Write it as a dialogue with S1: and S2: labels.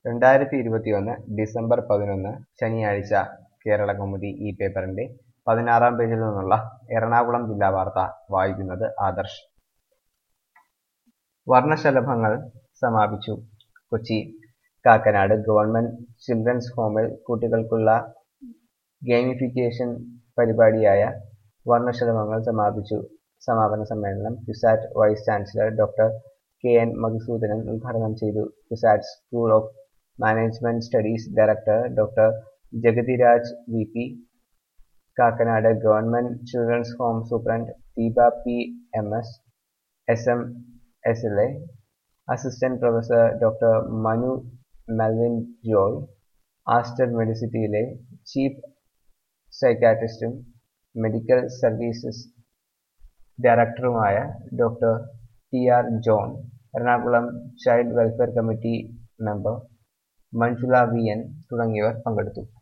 S1: രണ്ടായിരത്തി ഇരുപത്തിയൊന്ന് ഡിസംബർ പതിനൊന്ന് ശനിയാഴ്ച കേരള കൗമുദി ഈ പേപ്പറിന്റെ പതിനാറാം പേജിൽ നിന്നുള്ള എറണാകുളം ജില്ലാ വാർത്ത വായിക്കുന്നത് ആദർശ് വർണ്ണശലഭങ്ങൾ സമാപിച്ചു കൊച്ചി കാക്കനാട് ഗവൺമെന്റ് ചിൽഡ്രൻസ് ഹോമിൽ കുട്ടികൾക്കുള്ള ഗെയിമിഫിക്കേഷൻ പരിപാടിയായ വർണ്ണശലഭങ്ങൾ സമാപിച്ചു സമാപന സമ്മേളനം CUSAT vice chancellor doctor K N Madhusoodanan ഉദ്ഘാടനം ചെയ്തു CUSAT school of management studies director doctor Jagathiraj V P Kakkanad government children's home superintendent Deepa P M S S M S L A assistant professor doctor Manu Melvin Joy Aster മെഡിസിറ്റിയിലെ chief സൈക്കാട്രിസ്റ്റും മെഡിക്കൽ സർവീസസ് ഡയറക്ടറുമായ doctor T R John Ernakulam child welfare committee member Manjula V N തുടങ്ങിയവർ പങ്കെടുത്തു